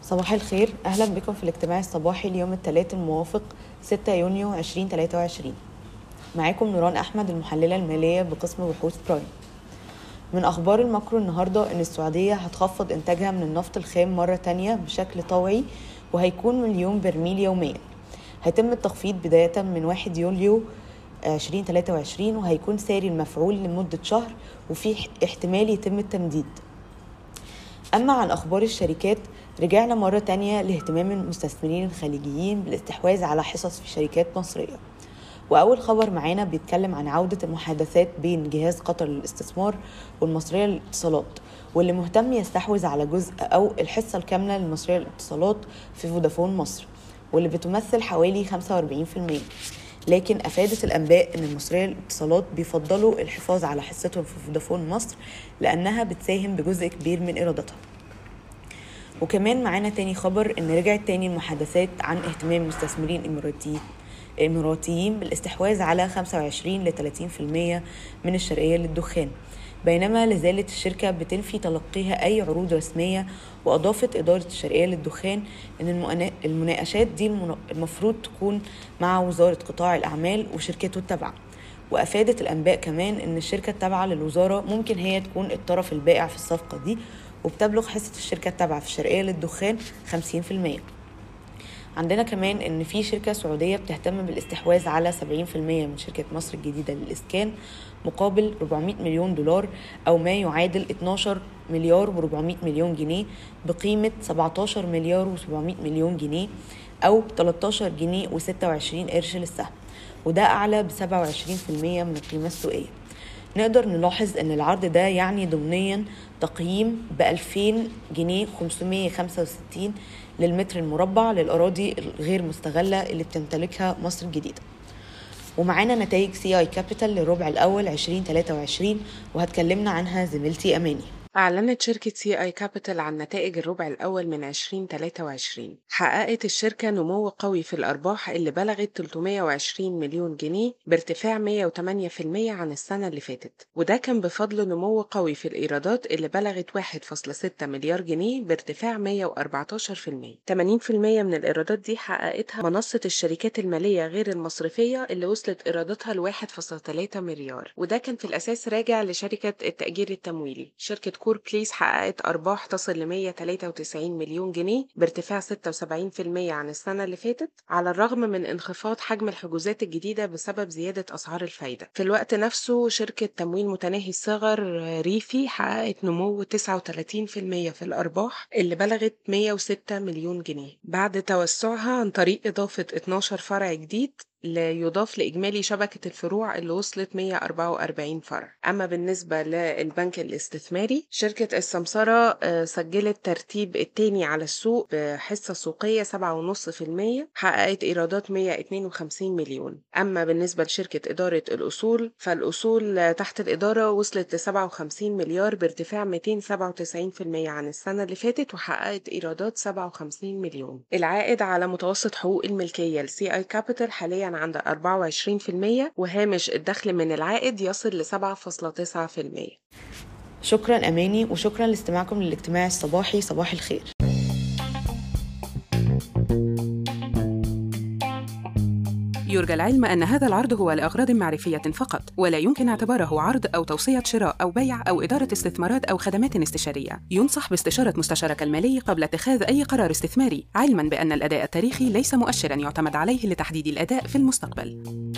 صباح الخير أهلا بكم في الاجتماع الصباحي اليوم الثلاث الموافق 6 يونيو 2023 معاكم نوران أحمد المحللة المالية بقسم بحوث برايم من أخبار الماكرو النهاردة إن السعودية هتخفض إنتاجها من النفط الخام مرة تانية بشكل طوعي وهيكون مليون برميل يوميا هيتم التخفيض بداية من 1 يوليو 2023 وهيكون ساري المفعول لمدة شهر وفي احتمال يتم التمديد أما عن أخبار الشركات رجعنا مرة تانية لاهتمام المستثمرين الخليجيين بالاستحواذ على حصص في شركات مصرية وأول خبر معانا بيتكلم عن عودة المحادثات بين جهاز قطر للاستثمار والمصرية للاتصالات واللي مهتم يستحوذ على جزء أو الحصة الكاملة للمصرية للاتصالات في فودافون مصر واللي بتمثل حوالي 45% لكن أفادت الأنباء أن المصرية للاتصالات بيفضلوا الحفاظ على حصتهم في فودافون مصر لأنها بتساهم بجزء كبير من إيراداتها وكمان معانا تاني خبر ان رجعت تاني المحادثات عن اهتمام مستثمرين اماراتيين الاماراتيين بالاستحواذ على 25 ل 30% من الشرقيه للدخان بينما لازالت الشركة بتنفي تلقيها أي عروض رسمية وأضافت إدارة الشرقية للدخان أن المناقشات دي المفروض تكون مع وزارة قطاع الأعمال وشركته التابعة وأفادت الأنباء كمان أن الشركة التابعة للوزارة ممكن هي تكون الطرف البائع في الصفقة دي وبتبلغ حصة الشركة التابعة في الشرقية للدخان 50% عندنا كمان ان في شركة سعودية بتهتم بالاستحواذ على 70% من شركة مصر الجديدة للإسكان مقابل 400 مليون دولار أو ما يعادل 12 مليار و400 مليون جنيه بقيمة 17 مليار و700 مليون جنيه أو 13 جنيه و26 قرش للسهم وده أعلى ب 27% من القيمة السوقية نقدر نلاحظ ان العرض ده يعني ضمنيا تقييم ب 2000 جنيه 565 للمتر المربع للاراضي الغير مستغله اللي بتمتلكها مصر الجديده ومعانا نتائج سي اي كابيتال للربع الاول 2023 وهتكلمنا عنها زميلتي اماني أعلنت شركة سي آي كابيتال عن نتائج الربع الأول من 2023 حققت الشركة نمو قوي في الأرباح اللي بلغت 320 مليون جنيه بارتفاع 108% عن السنة اللي فاتت وده كان بفضل نمو قوي في الإيرادات اللي بلغت 1.6 مليار جنيه بارتفاع 114% 80% من الإيرادات دي حققتها منصة الشركات المالية غير المصرفية اللي وصلت إيراداتها ل 1.3 مليار وده كان في الأساس راجع لشركة التأجير التمويلي شركة كور بليس حققت أرباح تصل ل 193 مليون جنيه بارتفاع 76% عن السنة اللي فاتت على الرغم من انخفاض حجم الحجوزات الجديدة بسبب زيادة أسعار الفايدة في الوقت نفسه شركة تمويل متناهي الصغر ريفي حققت نمو 39% في الأرباح اللي بلغت 106 مليون جنيه بعد توسعها عن طريق إضافة 12 فرع جديد ليضاف لإجمالي شبكة الفروع اللي وصلت 144 فرع أما بالنسبة للبنك الاستثماري شركة السمسرة سجلت ترتيب التاني على السوق بحصة سوقية 7.5% حققت إيرادات 152 مليون أما بالنسبة لشركة إدارة الأصول فالأصول تحت الإدارة وصلت ل 57 مليار بارتفاع 297% عن السنة اللي فاتت وحققت إيرادات 57 مليون العائد على متوسط حقوق الملكية لسي آي كابيتال حاليا عند 24% وهامش الدخل من العائد يصل ل 7.9% شكرا أماني وشكرا لاستماعكم للاجتماع الصباحي صباح الخير يرجى العلم أن هذا العرض هو لأغراض معرفية فقط ولا يمكن اعتباره عرض أو توصية شراء أو بيع أو إدارة استثمارات أو خدمات استشارية ينصح باستشارة مستشارك المالي قبل اتخاذ أي قرار استثماري علما بأن الأداء التاريخي ليس مؤشرا يعتمد عليه لتحديد الأداء في المستقبل